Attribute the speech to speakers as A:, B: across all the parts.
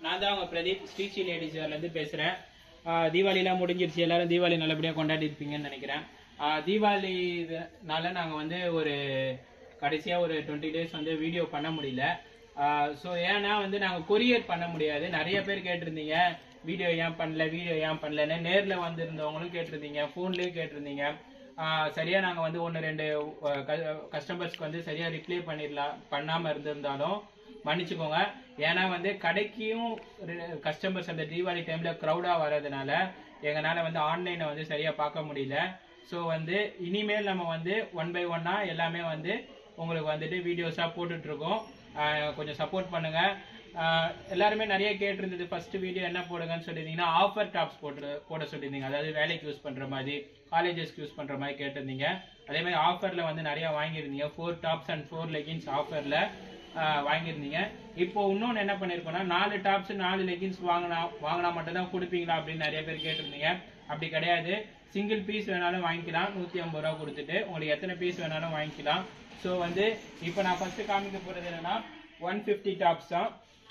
A: நான் தான் உங்க பிரதீப் ஸ்ரீச்சி லேடிஸ்லேருந்து பேசுகிறேன் தீபாவளிலாம் முடிஞ்சிருச்சு எல்லாரும் தீபாவளி நல்லபடியாக கொண்டாடி இருப்பீங்கன்னு நினைக்கிறேன் ஆஹ் தீபாவளி இதனால நாங்கள் வந்து ஒரு கடைசியாக ஒரு டுவெண்ட்டி டேஸ் வந்து வீடியோ பண்ண முடியல ஸோ ஏன்னா வந்து நாங்கள் கொரியர் பண்ண முடியாது நிறைய பேர் கேட்டிருந்தீங்க வீடியோ ஏன் பண்ணல வீடியோ ஏன் பண்ணலன்னு நேரில் வந்திருந்தவங்களும் கேட்டிருந்தீங்க ஃபோன்லேயும் கேட்டிருந்தீங்க ஆஹ் சரியா நாங்க வந்து ஒன்று ரெண்டு கஸ்டமர்ஸ்க்கு வந்து சரியா ரிப்ளை பண்ணிடலாம் பண்ணாம இருந்திருந்தாலும் மன்னிச்சுக்கோங்க ஏன்னா வந்து கடைக்கும் கஸ்டமர்ஸ் அந்த தீபாவளி டைம்ல க்ரௌடா வர்றதுனால எங்களால வந்து ஆன்லைனை வந்து சரியா பார்க்க முடியல ஸோ வந்து இனிமேல் நம்ம வந்து ஒன் பை ஒன்னா எல்லாமே வந்து உங்களுக்கு வந்துட்டு வீடியோஸா போட்டுட்டு இருக்கோம் ஆஹ் கொஞ்சம் சப்போர்ட் பண்ணுங்க ஆஹ் எல்லாருமே நிறைய கேட்டிருந்தது ஃபர்ஸ்ட் வீடியோ என்ன போடுங்கன்னு சொல்லியிருந்தீங்கன்னா ஆஃபர் டாப்ஸ் போட்டு போட சொல்லியிருந்தீங்க அதாவது வேலைக்கு யூஸ் பண்ற மாதிரி காலேஜஸ்க்கு யூஸ் பண்ற மாதிரி கேட்டிருந்தீங்க அதே மாதிரி ஆஃபர்ல வந்து நிறைய வாங்கியிருந்தீங்க four tops and four leggings ஆஃபர்ல வாங்கியிருந்தீங்க இப்போ இன்னொன்று என்ன பண்ணிருக்கோம்னா நாலு டாப்ஸ் நாலு லெகின்ஸ் வாங்கினா வாங்கினா மட்டும் தான் கொடுப்பீங்களா அப்படின்னு நிறைய பேர் கேட்டிருந்தீங்க அப்படி கிடையாது சிங்கிள் பீஸ் வேணாலும் வாங்கிக்கலாம் நூற்றி ஐம்பது ரூபா கொடுத்துட்டு உங்களுக்கு எத்தனை பீஸ் வேணாலும் வாங்கிக்கலாம் ஸோ வந்து இப்போ நான் ஃபர்ஸ்ட் காமிக்க போறது என்னன்னா ஒன் ஃபிஃப்டி டாப்ஸ் தான்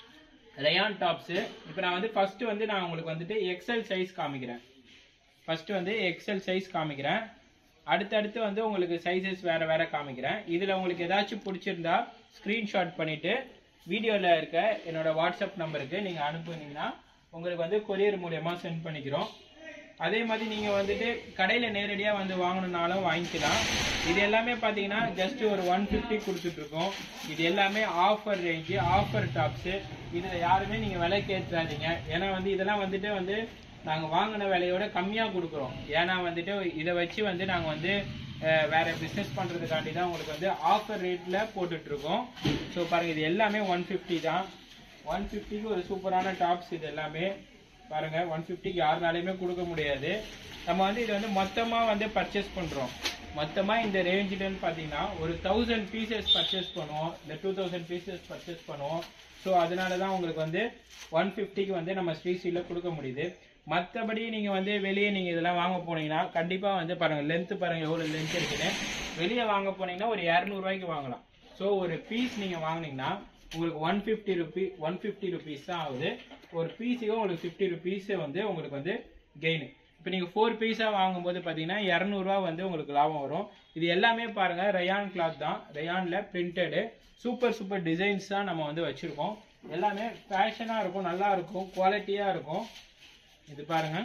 A: ரயான் டாப்ஸ் இப்போ நான் வந்து ஃபர்ஸ்ட் வந்து நான் உங்களுக்கு வந்துட்டு எக்ஸல் சைஸ் காமிக்கிறேன் ஃபர்ஸ்ட் வந்து எக்ஸல் சைஸ் காமிக்கிறேன் அடுத்தடுத்து வந்து உங்களுக்கு சைஸஸ் வேற வேற காமிக்கிறேன் இதுல உங்களுக்கு ஏதாச்சும் பிடிச்சிருந்தா ஸ்கிரீன்ஷாட் பண்ணிட்டு வீடியோல இருக்க என்னோட வாட்ஸ்அப் நம்பருக்கு நீங்க அனுப்புனீங்கன்னா உங்களுக்கு வந்து கொரியர் மூலியமா சென்ட் பண்ணிக்கிறோம் அதே மாதிரி நீங்க வந்துட்டு கடையில நேரடியா வந்து வாங்கணும்னாலும் வாங்கிக்கலாம் இது எல்லாமே பாத்தீங்கன்னா ஜஸ்ட் ஒரு ஒன் பிப்டி கொடுத்துட்டு இருக்கோம் இது எல்லாமே ஆஃபர் ரேஞ்சு ஆஃபர் டாப்ஸ் இதுல யாருமே நீங்க விலை கேட்டுறாதீங்க ஏன்னா வந்து இதெல்லாம் வந்துட்டு வந்து நாங்க வாங்கின விலையோட கம்மியா கொடுக்குறோம் ஏன்னா வந்துட்டு இதை வச்சு வந்து நாங்க வந்து அஹ், வேற பிசினஸ் பண்றதுக்காண்டி தான் உங்களுக்கு வந்து ஆஃபர் ரேட்ல போட்டுட்டு இருக்கோம் ஸோ பாருங்க இது எல்லாமே ஒன் ஃபிஃப்டி தான் ஒன் ஃபிஃப்டிக்கு ஒரு சூப்பரான டாப்ஸ் இது எல்லாமே பாருங்க ஒன் ஃபிஃப்டிக்கு யாருனாலையுமே கொடுக்க முடியாது நம்ம வந்து இதை வந்து மொத்தமா வந்து பர்ச்சேஸ் பண்றோம் மொத்தமா இந்த ரேஞ்சிலன்னு பாத்தீங்கன்னா ஒரு தௌசண்ட் பீசஸ் பர்ச்சேஸ் பண்ணுவோம் இந்த டூ தௌசண்ட் பீசஸ் பர்ச்சேஸ் பண்ணுவோம் ஸோ அதனால தான் உங்களுக்கு வந்து ஒன் ஃபிஃப்டிக்கு வந்து நம்ம ஸ்ரீசில கொடுக்க முடியுது மற்றபடி நீங்க வந்து வெளியே நீங்க இதெல்லாம் வாங்க போனீங்கன்னா கண்டிப்பா வந்து பாருங்க லென்த் பாருங்க எவ்வளவு லென்த் இருக்குன்னு வெளியே வாங்க போனீங்கன்னா ஒரு இரநூறுவாய்க்கு வாங்கலாம் ஸோ ஒரு பீஸ் நீங்க வாங்குனீங்கன்னா உங்களுக்கு one fifty rupee one fifty rupees தான் ஆகுது ஒரு பீஸுக்கு உங்களுக்கு ஃபிஃப்டி ருபீஸ் வந்து உங்களுக்கு வந்து கெயின் இப்போ நீங்கள் ஃபோர் பீஸாக வாங்கும்போது பார்த்தீங்கன்னா இரநூறுவா வந்து உங்களுக்கு லாபம் வரும் இது எல்லாமே பாருங்க ரயான் கிளாத் தான் ரயான்ல பிரிண்டடு சூப்பர் சூப்பர் டிசைன்ஸ் தான் நம்ம வந்து வச்சிருக்கோம் எல்லாமே ஃபேஷனாக இருக்கும் நல்லா இருக்கும் குவாலிட்டியாக இருக்கும் இது பாருங்க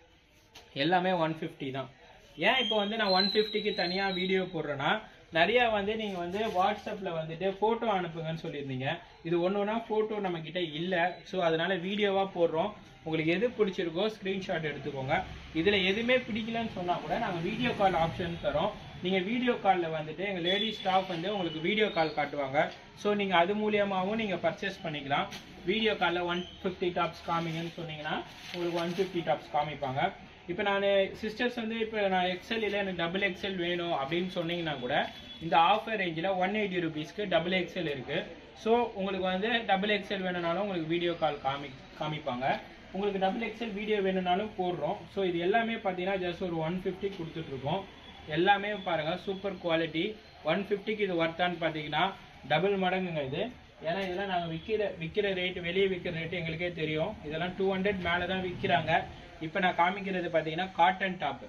A: எல்லாமே ஒன் ஃபிஃப்டி தான் ஏன் இப்போ வந்து நான் ஒன் ஃபிஃப்டிக்கு தனியாக வீடியோ போடுறேன்னா நிறைய வந்து நீங்க வந்து வாட்ஸ்அப்ல வந்துட்டு போட்டோ அனுப்புங்கன்னு சொல்லியிருந்தீங்க இது ஒன்று ஒன்றா போட்டோ நம்ம கிட்ட இல்லை ஸோ அதனால வீடியோவா போடுறோம் உங்களுக்கு எது பிடிச்சிருக்கோ ஸ்கிரீன்ஷாட் எடுத்துக்கோங்க இதுல எதுவுமே பிடிக்கலன்னு சொன்னா கூட நாங்க வீடியோ கால் ஆப்ஷன் தரோம் நீங்க வீடியோ கால்ல வந்துட்டு எங்க லேடி ஸ்டாஃப் வந்து உங்களுக்கு வீடியோ கால் காட்டுவாங்க ஸோ நீங்க அது மூலியமாவும் நீங்க பர்ச்சேஸ் பண்ணிக்கலாம் வீடியோ காலில் ஒன் ஃபிஃப்டி டாப்ஸ் காமிங்கன்னு சொன்னீங்கன்னா உங்களுக்கு ஒன் ஃபிஃப்டி டாப்ஸ் காமிப்பாங்க இப்போ நான் சிஸ்டர்ஸ் வந்து இப்போ நான் எக்ஸல் இல்லை எனக்கு டபுள் எக்ஸல் வேணும் அப்படின்னு சொன்னீங்கன்னா கூட இந்த ஆஃபர் ரேஞ்சில் ஒன் எயிட்டி ருபீஸ்க்கு டபுள் எக்ஸல் இருக்கு ஸோ உங்களுக்கு வந்து டபுள் எக்ஸல் வேணும்னாலும் உங்களுக்கு வீடியோ கால் காமி காமிப்பாங்க உங்களுக்கு டபுள் எக்ஸல் வீடியோ வேணும்னாலும் போடுறோம் ஸோ இது எல்லாமே பார்த்தீங்கன்னா ஜஸ்ட் ஒரு ஒன் ஃபிஃப்டி கொடுத்துட்ருக்கோம் எல்லாமே பாருங்க சூப்பர் குவாலிட்டி ஒன் ஃபிஃப்டிக்கு இது ஒர்த்தான்னு பார்த்தீங்கன்னா டபுள் மடங்குங்க இது ஏன்னா இதெல்லாம் நாங்கள் விற்கிற விற்கிற ரேட் வெளியே விற்கிற ரேட் எங்களுக்கே தெரியும் இதெல்லாம் டூ ஹண்ட்ரட் மேலே தான் விற்கிறாங்க இப்போ நான் காமிக்கிறது பார்த்தீங்கன்னா காட்டன் டாப்பு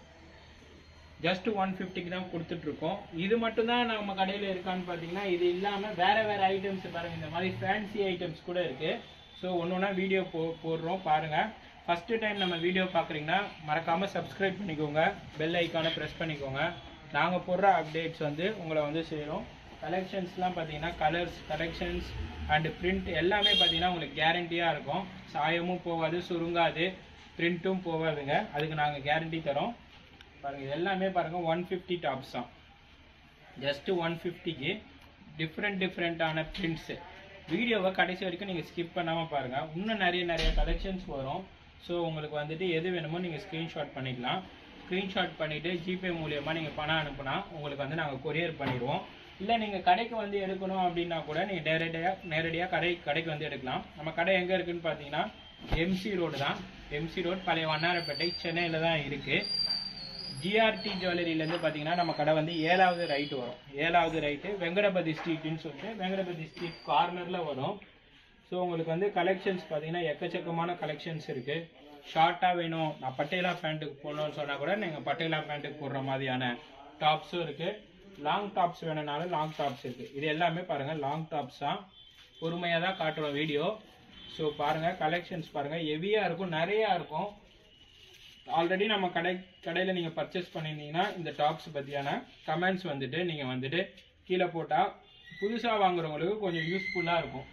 A: ஜஸ்ட் ஒன் ஃபிஃப்டிக்கு தான் கொடுத்துட்டு இருக்கோம் இது மட்டும் தான் நம்ம கடையில் இருக்கான்னு பார்த்தீங்கன்னா இது இல்லாமல் வேற வேற ஐட்டம்ஸ் பாருங்க இந்த மாதிரி ஃபேன்சி ஐட்டம்ஸ் கூட இருக்கு ஸோ ஒன்று ஒன்றா வீடியோ போ போடுறோம் பாருங்க ஃபர்ஸ்ட் டைம் நம்ம வீடியோ பார்க்குறீங்கன்னா மறக்காம சப்ஸ்கிரைப் பண்ணிக்கோங்க பெல் ஐக்கானை ப்ரெஸ் பண்ணிக்கோங்க நாங்கள் போடுற அப்டேட்ஸ் வந்து உங்களை வந்து சேரும் கலெக்ஷன்ஸ்லாம் பார்த்தீங்கன்னா கலர்ஸ் கலெக்ஷன்ஸ் அண்ட் பிரிண்ட் எல்லாமே பார்த்தீங்கன்னா உங்களுக்கு கேரண்டியாக இருக்கும் சாயமும் போகாது சுருங்காது பிரிண்ட்டும் போகாதுங்க அதுக்கு நாங்கள் கேரண்டி தரோம் பாருங்க இது எல்லாமே பாருங்க ஒன் ஃபிஃப்டி டாப்ஸ் தான் ஜஸ்ட் ஒன் ஃபிஃப்டிக்கு டிஃப்ரெண்ட் டிஃப்ரெண்ட்டான பிரிண்ட்ஸு வீடியோவை கடைசி வரைக்கும் நீங்கள் ஸ்கிப் பண்ணாமல் பாருங்கள் இன்னும் நிறைய நிறைய கலெக்ஷன்ஸ் வரும் ஸோ உங்களுக்கு வந்துட்டு எது வேணுமோ நீங்கள் ஸ்க்ரீன்ஷாட் பண்ணிக்கலாம் ஸ்க்ரீன்ஷாட் பண்ணிவிட்டு ஜிபே மூலியமாக நீங்கள் பணம் அனுப்புனா உங்களுக்கு வந்து நாங்கள் கொரியர் பண்ணிடுவோம் இல்லை நீங்கள் கடைக்கு வந்து எடுக்கணும் அப்படின்னா கூட நீங்கள் நேரடியாக நேரடியாக கடை கடைக்கு வந்து எடுக்கலாம் நம்ம கடை எங்கே இருக்குன்னு பார்த்தீங்கன்னா எம்சி ரோடு தான் எம்சி ரோடு பழைய வண்ணாரப்பேட்டை சென்னையில் தான் இருக்குது ஜிஆர்டி ஜுவல்லரியிலேருந்து பார்த்தீங்கன்னா நம்ம கடை வந்து ஏழாவது ரைட்டு வரும் ஏழாவது ரைட்டு வெங்கடபதி ஸ்ட்ரீட்னு சொல்லிட்டு வெங்கடபதி ஸ்ட்ரீட் கார்னரில் வரும் ஸோ ஸோ உங்களுக்கு வந்து கலெக்ஷன்ஸ் பார்த்தீங்கன்னா எக்கச்சக்கமான கலெக்ஷன்ஸ் இருக்கு ஷார்ட்டாக வேணும் நான் பட்டேலா பேண்ட்டுக்கு போடணும்னு சொன்னால் கூட நீங்கள் பட்டேலா பேண்ட்டுக்கு போடுற மாதிரியான டாப்ஸும் இருக்கு லாங் டாப்ஸ் வேணும்னாலும் லாங் டாப்ஸ் இருக்கு இது எல்லாமே பாருங்க லாங் டாப்ஸ் தான் பொறுமையாக தான் காட்டுறோம் வீடியோ ஸோ பாருங்க கலெக்ஷன்ஸ் பாருங்க ஹெவியாக இருக்கும் நிறையா இருக்கும் ஆல்ரெடி நம்ம கடை கடையில் நீங்கள் பர்ச்சேஸ் பண்ணியிருந்தீங்கன்னா இந்த டாப்ஸ் பற்றியான கமெண்ட்ஸ் வந்துட்டு நீங்கள் வந்துட்டு கீழே போட்டால் புதுசாக வாங்குறவங்களுக்கு கொஞ்சம் யூஸ்ஃபுல்லாக இருக்கும்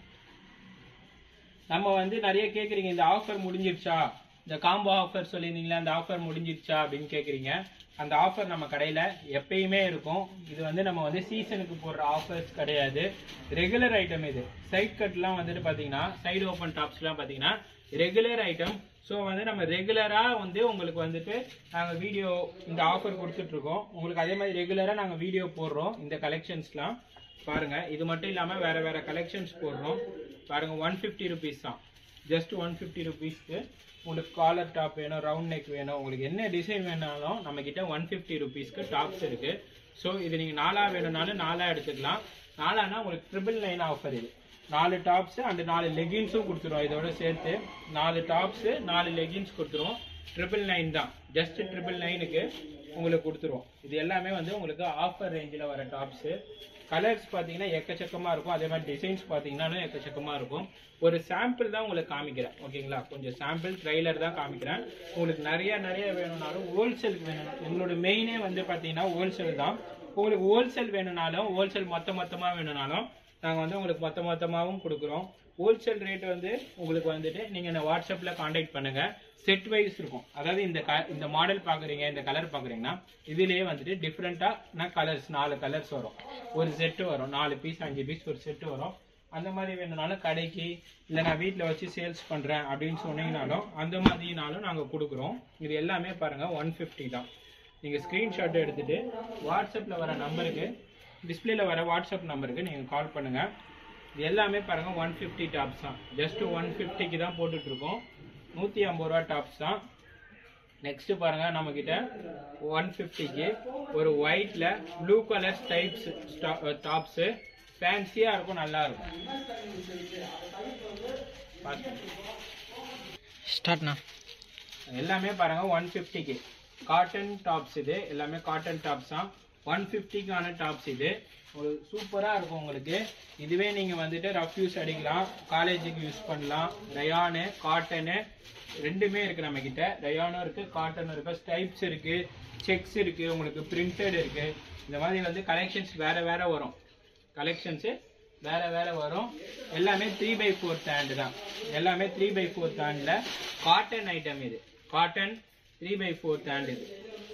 A: நம்ம வந்து நிறைய கேட்குறீங்க இந்த ஆஃபர் முடிஞ்சிருச்சா இந்த காம்போ ஆஃபர் சொல்லியிருந்தீங்களா அந்த ஆஃபர் முடிஞ்சிருச்சா அப்படின்னு கேட்குறீங்க அந்த ஆஃபர் நம்ம கடையில் எப்பயுமே இருக்கும் இது வந்து நம்ம வந்து சீசனுக்கு போடுற ஆஃபர்ஸ் கிடையாது ரெகுலர் ஐட்டம் இது சைட் கட்லாம் வந்துட்டு பார்த்தீங்கன்னா சைடு ஓப்பன் டாப்ஸ்லாம் பார்த்தீங்கன்னா ரெகுலர் ஐட்டம் ஸோ வந்து நம்ம ரெகுலராக வந்து உங்களுக்கு வந்துட்டு நாங்கள் வீடியோ இந்த ஆஃபர் கொடுத்துட்ருக்கோம் உங்களுக்கு அதே மாதிரி ரெகுலராக நாங்கள் வீடியோ போடுறோம் இந்த கலெக்ஷன்ஸ்லாம் பாருங்க இது மட்டும் இல்லாமல் வேற வேற கலெக்ஷன்ஸ் போடுறோம் பாருங்க ஒன் ஃபிஃப்டி ருபீஸ் தான் ஜஸ்ட் ஒன் ஃபிஃப்டி ருபீஸ்க்கு உங்களுக்கு காலர் டாப் வேணும் ரவுண்ட் நெக் வேணும் உங்களுக்கு என்ன டிசைன் வேணாலும் நம்ம கிட்ட ஒன் ஃபிஃப்டி ருபீஸ்க்கு டாப்ஸ் இருக்கு ஸோ இது நீங்கள் நாலா வேணும்னாலும் நாலா எடுத்துக்கலாம் நாலானா உங்களுக்கு ட்ரிபிள் நைன் ஆஃபர் இது நாலு டாப்ஸ் அண்ட் நாலு லெகின்ஸும் கொடுத்துருவோம் இதோட சேர்த்து நாலு டாப்ஸ் நாலு லெகின்ஸ் கொடுத்துருவோம் ட்ரிபிள் நைன் தான் ஜஸ்ட் ட்ரிபிள் நைனுக்கு உங்களுக்கு கொடுத்துருவோம் இது எல்லாமே வந்து உங்களுக்கு ஆஃபர் ரேஞ்சில் வர டாப்ஸு கலர்ஸ் பார்த்தீங்கன்னா எக்கச்சக்கமாக இருக்கும் அதே மாதிரி டிசைன்ஸ் பார்த்தீங்கன்னாலும் எக்கச்சக்கமாக இருக்கும் ஒரு சாம்பிள் தான் உங்களுக்கு காமிக்கிறேன் ஓகேங்களா கொஞ்சம் சாம்பிள் ட்ரைலர் தான் காமிக்கிறேன் உங்களுக்கு நிறைய நிறைய வேணும்னாலும் ஹோல்சேலுக்கு வேணும் எங்களோட மெயினே வந்து பார்த்தீங்கன்னா ஹோல்சேல் தான் உங்களுக்கு ஹோல்சேல் வேணும்னாலும் ஹோல்சேல் மொத்த மொத்தமாக வேணும்னாலும் நாங்கள் வந்து உங்களுக்கு மொத்த மொத்தமாகவும் கொடுக்குறோம் ஹோல்சேல் ரேட் வந்து உங்களுக்கு வந்துட்டு நீங்கள் இந்த வாட்ஸ்அப்பில் காண்டாக்ட் பண்ணுங்கள் செட் வைஸ் இருக்கும் அதாவது இந்த க இந்த மாடல் பார்க்குறீங்க இந்த கலர் பார்க்குறீங்கன்னா இதுலேயே வந்துட்டு டிஃப்ரெண்ட்டான கலர்ஸ் நாலு கலர்ஸ் வரும் ஒரு செட்டு வரும் நாலு பீஸ் அஞ்சு பீஸ் ஒரு செட்டு வரும் அந்த மாதிரி வேணும்னாலும் கடைக்கு இல்லை நான் வீட்டில் வச்சு சேல்ஸ் பண்ணுறேன் அப்படின்னு சொன்னீங்கனாலும் அந்த மாதிரினாலும் நாங்கள் கொடுக்குறோம் இது எல்லாமே பாருங்கள் ஒன் ஃபிஃப்டி தான் நீங்கள் ஸ்க்ரீன்ஷாட் எடுத்துகிட்டு வாட்ஸ்அப்பில் வர நம்பருக்கு டிஸ்பிளேல வர வாட்ஸ்அப் நம்பருக்கு நீங்கள் கால் பண்ணுங்கள் இது எல்லாமே பாருங்கள் ஒன் ஃபிஃப்டி டாப்ஸ் தான் ஜஸ்ட் ஒன் ஃபிஃப்டிக்கு தான் போட்டுட்ருக்கோம் நூற்றி ஐம்பது ரூபா டாப்ஸ் தான் நெக்ஸ்ட் பாருங்க நம்ம கிட்ட ஒன் ஃபிஃப்டிக்கு ஒரு ஒயிட்ல ப்ளூ கலர் டைப்ஸ் டாப்ஸ் ஃபேன்சியா இருக்கும் நல்லா இருக்கும்
B: ஸ்டார்ட்ண்ணா
A: எல்லாமே பாருங்க ஒன் ஃபிஃப்டிக்கு காட்டன் டாப்ஸ் இது எல்லாமே காட்டன் டாப்ஸ் தான் ஒன் ஃபிஃப்டிக்கான டாப்ஸ் இது ஒரு சூப்பராக இருக்கும் உங்களுக்கு இதுவே நீங்கள் வந்துட்டு ரஃப் யூஸ் அடிக்கலாம் காலேஜுக்கு யூஸ் பண்ணலாம் ரயானு காட்டனு ரெண்டுமே இருக்கு நம்ம கிட்ட ரயானும் இருக்கு காட்டனும் இருக்கு ஸ்டைப்ஸ் இருக்கு செக்ஸ் இருக்கு உங்களுக்கு பிரிண்டட் இருக்கு இந்த மாதிரி வந்து கலெக்ஷன்ஸ் வேற வேற வரும் கலெக்ஷன்ஸ் வேற வேற வரும் எல்லாமே த்ரீ பை ஃபோர் ஹேண்ட் தான் எல்லாமே த்ரீ பை ஃபோர் ஹேண்ட்ல காட்டன் ஐட்டம் இது cotton three by four hand இது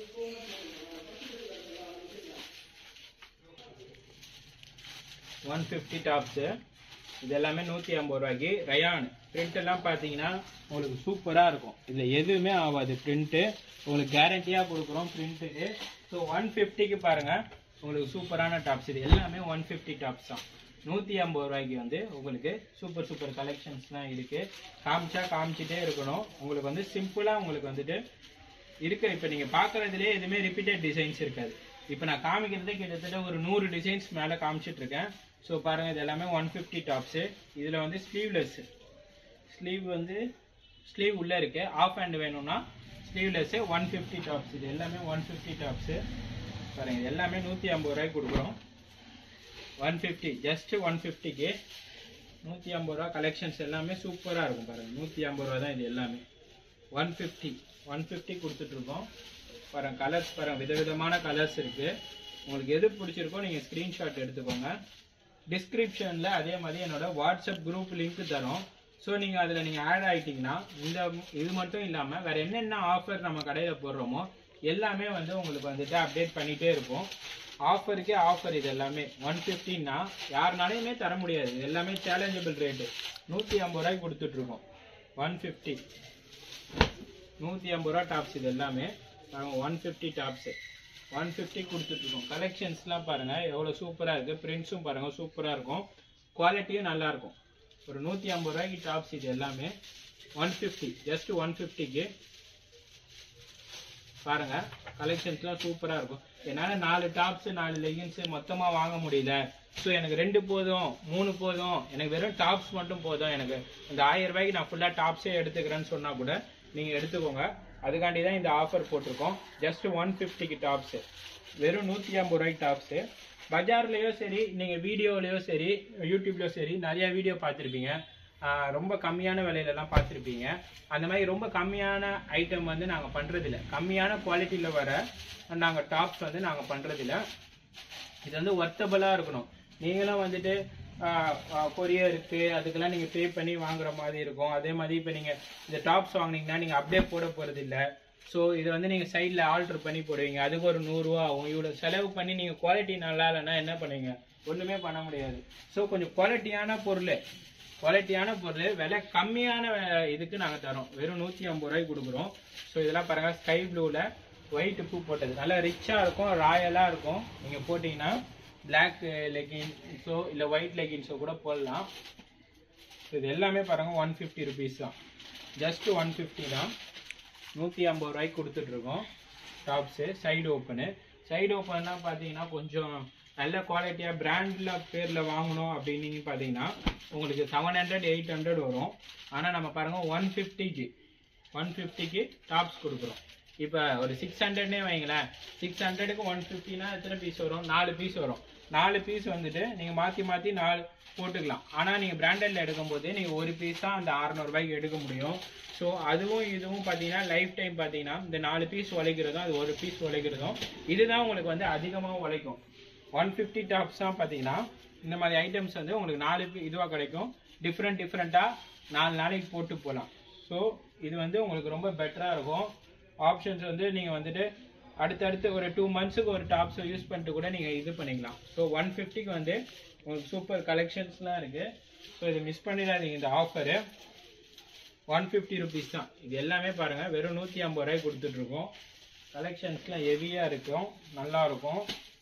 A: ஒன் ஃபிஃப்டி டாப்ஸு இது எல்லாமே நூற்றி ஐம்பது ரூபாய்க்கு ரயான் பிரிண்ட் எல்லாம் பார்த்தீங்கன்னா உங்களுக்கு சூப்பராக இருக்கும் இதில் எதுவுமே ஆகாது பிரிண்ட்டு உங்களுக்கு கேரண்டியாக கொடுக்குறோம் பிரிண்ட்டுக்கு ஸோ ஒன் ஃபிஃப்டிக்கு பாருங்கள் உங்களுக்கு சூப்பரான டாப்ஸ் இது எல்லாமே ஒன் ஃபிஃப்டி டாப்ஸ் தான் நூற்றி ஐம்பது ரூபாய்க்கு வந்து உங்களுக்கு சூப்பர் சூப்பர் கலெக்ஷன்ஸ்லாம் இருக்குது காமிச்சா காமிச்சிட்டே இருக்கணும் உங்களுக்கு வந்து சிம்பிளாக உங்களுக்கு வந்துட்டு இருக்கிற இப்போ நீங்கள் பார்க்குறதுலேயே எதுவுமே ரிப்பீட்டட் டிசைன்ஸ் இருக்காது இப்போ நான் காமிக்கிறதே கிட்டத்தட்ட ஒரு நூறு டிசைன்ஸ் மேலே காமிச்சிட்டு இருக்கேன் ஸோ பாருங்கள் இது எல்லாமே ஒன் ஃபிஃப்டி டாப்ஸு இதில் வந்து ஸ்லீவ்லெஸ் ஸ்லீவ் வந்து ஸ்லீவ் உள்ளே இருக்கு ஆஃப் ஹேண்ட் வேணும்னா ஸ்லீவ்லெஸ்ஸு ஒன் ஃபிஃப்டி டாப்ஸ் இது எல்லாமே ஒன் ஃபிஃப்டி டாப்ஸு பாருங்க இது எல்லாமே நூற்றி ஐம்பது ரூபாய்க்கு கொடுக்குறோம் ஒன் ஃபிஃப்டி ஜஸ்ட் ஒன் ஃபிஃப்டிக்கு நூற்றி ஐம்பது ரூபா கலெக்ஷன்ஸ் எல்லாமே சூப்பராக இருக்கும் பாருங்க நூற்றி ஐம்பது ரூபா தான் இது எல்லாமே ஒன் ஃபிஃப்டி ஒன் ஃபிஃப்டி கொடுத்துட்ருக்கோம் பாருங்க கலர்ஸ் பாருங்க விதவிதமான கலர்ஸ் இருக்கு உங்களுக்கு எது பிடிச்சிருக்கோ நீங்கள் ஸ்க்ரீன்ஷாட் எடுத்துக்கோங்க டிஸ்கிரிப்ஷனில் அதே மாதிரி என்னோட வாட்ஸ்அப் குரூப் லிங்க் தரோம் ஸோ நீங்கள் அதில் நீங்கள் ஆட் ஆகிட்டீங்கன்னா இந்த இது மட்டும் இல்லாமல் வேறு என்னென்ன ஆஃபர் நம்ம கடையில் போடுறோமோ எல்லாமே வந்து உங்களுக்கு வந்துட்டு அப்டேட் பண்ணிகிட்டே இருக்கும் ஆஃபருக்கே ஆஃபர் இது எல்லாமே ஒன் ஃபிஃப்டின்னா யாருனாலையுமே தர முடியாது இது எல்லாமே சேலஞ்சபிள் ரேட்டு நூற்றி ஐம்பது ரூபாய்க்கு கொடுத்துட்ருக்கோம் ஒன் ஃபிஃப்டி நூற்றி ஐம்பது ரூபா டாப்ஸ் இது எல்லாமே நாங்கள் one fifty tops one fifty கொடுத்துட்ருக்கோம் கலெக்ஷன்ஸ்லாம் பாருங்கள் எவ்வளோ சூப்பராக இருக்குது பிரிண்ட்ஸும் பாருங்கள் சூப்பராக இருக்கும் குவாலிட்டியும் நல்லாயிருக்கும் ஒரு நூற்றி ஐம்பது ரூபாய்க்கு டாப்ஸ் இது எல்லாமே ஒன் ஃபிஃப்டி ஜஸ்ட் ஒன் ஃபிஃப்டிக்கு பாருங்கள் கலெக்ஷன்ஸ்லாம் சூப்பராக இருக்கும் என்னால் நாலு டாப்ஸு நாலு லெகின்ஸு மொத்தமாக வாங்க முடியல ஸோ எனக்கு ரெண்டு போதும் மூணு போதும் எனக்கு வெறும் டாப்ஸ் மட்டும் போதும் எனக்கு இந்த ஆயிரம் ரூபாய்க்கு நான் ஃபுல்லாக டாப்ஸே எடுத்துக்கிறேன்னு சொன்னால் கூட நீங்கள் எடுத்துக்கோங்க அதுக்காண்டி தான் இந்த ஆஃபர் போட்டிருக்கோம் ஜஸ்ட் ஒன் ஃபிஃப்டிக்கு டாப்ஸு வெறும் நூற்றி ஐம்பது ரூபாய்க்கு டாப்ஸு பஜார்லேயோ சரி நீங்கள் வீடியோலேயோ சரி யூடியூப்லேயோ சரி நிறைய வீடியோ பார்த்துருப்பீங்க ஆஹ் ரொம்ப கம்மியான விலையிலலாம் பார்த்துருப்பீங்க அந்த மாதிரி ரொம்ப கம்மியான ஐட்டம் வந்து நாங்கள் பண்ணுறதில்ல கம்மியான குவாலிட்டியில் வர நாங்கள் டாப்ஸ் வந்து நாங்கள் பண்ணுறதில்ல இது வந்து ஒர்த்தபுளாக இருக்கணும் நீங்களும் வந்துட்டு கொரியருக்கு அதுக்கெல்லாம் நீங்கள் பே பண்ணி வாங்குற மாதிரி இருக்கும் அதே மாதிரி இப்போ நீங்கள் இந்த டாப்ஸ் வாங்குனீங்கன்னா நீங்கள் அப்படியே போட போகிறது இல்லை ஸோ இதை வந்து நீங்கள் சைடில் ஆல்ட்ரு பண்ணி போடுவீங்க அதுக்கு ஒரு நூறுரூவா ஆகும் இவ்வளோ செலவு பண்ணி நீங்கள் குவாலிட்டி நல்லா இல்லைன்னா என்ன பண்ணுவீங்க ஒன்றுமே பண்ண முடியாது ஸோ கொஞ்சம் குவாலிட்டியான பொருள் குவாலிட்டியான பொருள் விலை கம்மியான வே- இதுக்கு நாங்கள் தரோம் வெறும் நூற்றி ஐம்பது ரூபாய்க்கு கொடுக்குறோம் ஸோ இதெல்லாம் பாருங்க ஸ்கை ப்ளூவில் ஒயிட் பூ போட்டது நல்லா ரிச்சாக இருக்கும் ராயலாக இருக்கும் நீங்கள் போட்டிங்கன்னா பிளாக் லெகின்ஸோ இல்லை ஒயிட் லெகின்ஸோ கூட போடலாம் இது எல்லாமே பாருங்க ஒன் ஃபிஃப்டி ருபீஸ் தான் ஜஸ்ட் ஒன் ஃபிஃப்டி தான் நூற்றி ஐம்பது ரூபாய்க்கு கொடுத்துட்ருக்கோம் டாப்ஸு சைடு ஓப்பனு சைடு ஓப்பன்னா பார்த்தீங்கன்னா கொஞ்சம் நல்ல குவாலிட்டியாக பிராண்டில் பேரில் வாங்கணும் அப்படின்னு பார்த்தீங்கன்னா உங்களுக்கு செவன் ஹண்ட்ரட் எயிட் ஹண்ட்ரட் வரும் ஆனால் நம்ம பாருங்கள் ஒன் ஃபிஃப்டிக்கு ஒன் ஃபிஃப்டிக்கு டாப்ஸ் கொடுக்குறோம் இப்போ ஒரு சிக்ஸ் ஹண்ட்ரட்னே வைங்களேன் சிக்ஸ் ஹண்ட்ரடுக்கு ஒன் ஃபிஃப்டினா எத்தனை பீஸ் வரும் நாலு பீஸ் வரும் நாலு பீஸ் வந்துட்டு நீங்கள் மாற்றி மாற்றி நாலு போட்டுக்கலாம் ஆனால் நீங்கள் பிராண்டடில் எடுக்கும்போது நீங்கள் ஒரு பீஸ் தான் அந்த 600 ரூபாய்க்கு எடுக்க முடியும் ஸோ அதுவும் இதுவும் பார்த்தீங்கன்னா லைஃப் டைம் பார்த்தீங்கன்னா இந்த நாலு பீஸ் உழைக்கிறதும் அது ஒரு பீஸ் உழைக்கிறதும் இதுதான் உங்களுக்கு வந்து அதிகமாக உழைக்கும் ஒன் ஃபிஃப்டி டாப்ஸ் தான் பார்த்தீங்கன்னா இந்த மாதிரி ஐட்டம்ஸ் வந்து உங்களுக்கு நாலு இதுவாக கிடைக்கும் டிஃப்ரெண்ட் டிஃப்ரெண்ட்டாக நாலு நாளைக்கு போட்டு போகலாம் ஸோ இது வந்து உங்களுக்கு ரொம்ப பெட்டராக இருக்கும் ஆப்ஷன்ஸ் வந்து நீங்கள் வந்துட்டு அடுத்தடுத்து ஒரு டூ மந்த்ஸுக்கு ஒரு டாப்ஸை யூஸ் பண்ணிட்டு கூட நீங்கள் இது பண்ணிக்கலாம் ஸோ ஒன் ஃபிஃப்டிக்கு வந்து உங்களுக்கு சூப்பர் கலெக்ஷன்ஸ்லாம் இருக்குது ஸோ இதை மிஸ் பண்ணிடாதீங்க இந்த ஆஃபரு ஒன் ஃபிஃப்டி ருபீஸ் தான் இது எல்லாமே பாருங்கள் வெறும் நூற்றி ஐம்பது ரூபாய்க்கு கொடுத்துட்ருக்கோம் கலெக்ஷன்ஸ்லாம் ஹெவியாக இருக்கும் நல்லா இருக்கும்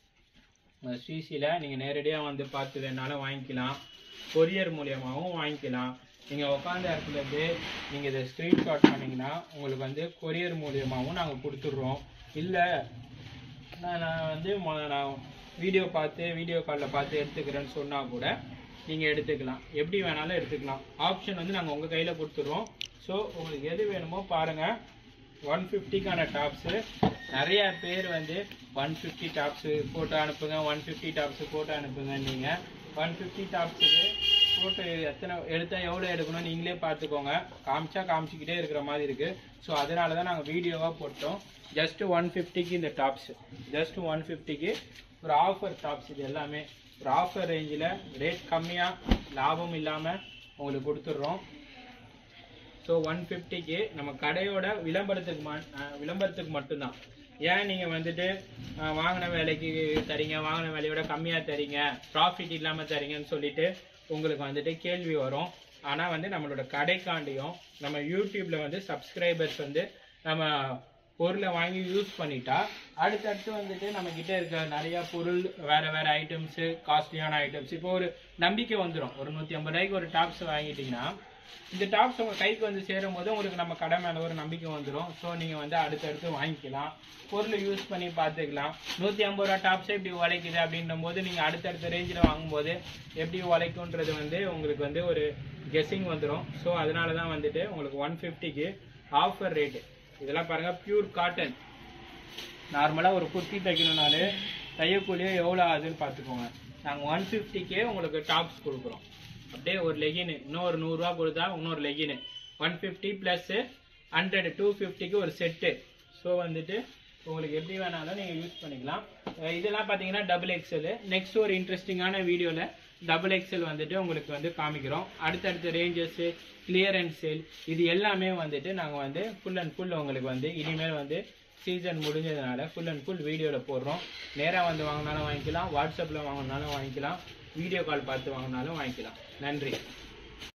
A: ஸ்ரீசியில் நீங்கள் நேரடியாக வந்து பார்த்து வேணாலும் வாங்கிக்கலாம் கொரியர் மூலியமாகவும் வாங்கிக்கலாம் நீங்கள் உட்காந்த இடத்துல இருந்து நீங்கள் இதை ஸ்க்ரீன்ஷாட் பண்ணீங்கன்னா உங்களுக்கு வந்து கொரியர் மூலியமாகவும் நாங்கள் கொடுத்துட்றோம் இல்லை நான் நான் வந்து மொ- நான் வீடியோ பார்த்து வீடியோ காலில் பார்த்து எடுத்துக்கிறேன்னு சொன்னால் கூட நீங்கள் எடுத்துக்கலாம் எப்படி வேணாலும் எடுத்துக்கலாம் ஆப்ஷன் வந்து நாங்கள் உங்கள் கையில் கொடுத்துட்றோம் ஸோ உங்களுக்கு எது வேணுமோ பாருங்கள் ஒன் ஃபிஃப்டிக்கான டாப்ஸு நிறைய பேர் வந்து ஒன் ஃபிஃப்டி டாப்ஸு ஃபோட்டோ அனுப்புங்க ஒன் ஃபிஃப்டி டாப்ஸு ஃபோட்டோ அனுப்புங்க நீங்கள் ஒன் ஃபிஃப்டி டாப்ஸுக்கு ஃபோட்டோ எத்தனை எடுத்தால் எவ்வளோ எடுக்கணும் நீங்களே பார்த்துக்கோங்க காமிச்சா காமிச்சிக்கிட்டே இருக்கிற மாதிரி இருக்குது ஸோ அதனால தான் நாங்கள் வீடியோவாக போட்டோம் ஜஸ்ட் ஒன் ஃபிஃப்டிக்கு இந்த டாப்ஸ் ஜஸ்ட் ஒன் ஃபிஃப்டிக்கு ஒரு ஆஃபர் டாப்ஸ் இது எல்லாமே ஒரு ஆஃபர் ரேஞ்சில் ரேட் கம்மியாக லாபம் இல்லாமல் உங்களுக்கு கொடுத்துட்றோம் ஸோ ஒன் ஃபிஃப்டிக்கு நம்ம கடையோட விளம்பரத்துக்கு ம- அஹ் விளம்பரத்துக்கு மட்டும்தான் ஏன் நீங்கள் வந்துட்டு அஹ், வாங்கின விலைக்கு தரீங்க வாங்கின விலையோட கம்மியாக தரீங்க ப்ராஃபிட் இல்லாமல் தரீங்கன்னு சொல்லிட்டு உங்களுக்கு வந்துட்டு கேள்வி வரும் ஆனால் வந்து நம்மளோட கடைக்காண்டியும் நம்ம யூடியூப்ல வந்து சப்ஸ்கிரைபர்ஸ் வந்து நம்ம பொருளை வாங்கி யூஸ் பண்ணிட்டா அடுத்தடுத்து வந்துட்டு நம்ம கிட்ட இருக்க நிறைய பொருள் வேற வேற ஐட்டம்ஸு காஸ்ட்லியான ஐட்டம்ஸ் இப்போ ஒரு நம்பிக்கை வந்துடும் ஒரு நூற்றி ஐம்பது ரூபாய்க்கு ஒரு டாப்ஸ் வாங்கிட்டீங்கன்னா இந்த டாப்ஸ் உங்க கைக்கு வந்து சேரும் போது உங்களுக்கு நம்ம கடை மேல ஒரு நம்பிக்கை வந்துடும் ஸோ நீங்க வந்து அடுத்தடுத்து வாங்கிக்கலாம் பொருளை யூஸ் பண்ணி பார்த்துக்கலாம் நூற்றி ஐம்பது ரூபா டாப்ஸே இப்படி உழைக்குது அப்படின்ற போது நீங்க அடுத்தடுத்த ரேஞ்சில் வாங்கும்போது எப்படி உழைக்கும்ன்றது வந்து உங்களுக்கு வந்து ஒரு கெஸ்ஸிங் வந்துடும் ஸோ அதனால தான் வந்துட்டு உங்களுக்கு ஒன் ஃபிஃப்டிக்கு ஆஃபர் ரேட்டு இதெல்லாம் பாருங்க பியூர் காட்டன் நார்மலாக ஒரு குர்த்தி தைக்கணும்னாலே தையக்கூலியோ எவ்வளோ ஆகுதுன்னு பார்த்துக்கோங்க நாங்கள் ஒன் ஃபிஃப்டிக்கே உங்களுக்கு டாப்ஸ் கொடுக்குறோம் அப்படியே ஒரு லெகின் இன்னொரு நூறுரூவா கொடுத்தா இன்னொரு legging one fifty plus hundred two ஃபிஃப்டிக்கு ஒரு செட்டு ஸோ வந்துட்டு உங்களுக்கு எப்படி வேணாலும் நீங்கள் யூஸ் பண்ணிக்கலாம் அஹ் இதெல்லாம் பார்த்தீங்கன்னா டபுள் எக்ஸல் நெக்ஸ்ட் ஒரு இன்ட்ரெஸ்டிங்கான வீடியோவில் டபுள் எக்ஸல் வந்துட்டு உங்களுக்கு வந்து காமிக்கிறோம் அடுத்தடுத்த ரேஞ்சஸ்ஸு கிளியரன்ஸ் சேல் இது எல்லாமே வந்துட்டு நாங்கள் வந்து ஃபுல் அண்ட் ஃபுல் உங்களுக்கு வந்து இனிமேல் வந்து சீசன் முடிஞ்சதுனால ஃபுல் அண்ட் ஃபுல் வீடியோவில் போடுறோம் நேராக வந்து வாங்கினாலும் வாங்கிக்கலாம் வாட்ஸ்அப்பில் வாங்கினாலும் வாங்கிக்கலாம் வீடியோ கால் பார்த்து வாங்கினாலும் வாங்கிக்கலாம் நன்றி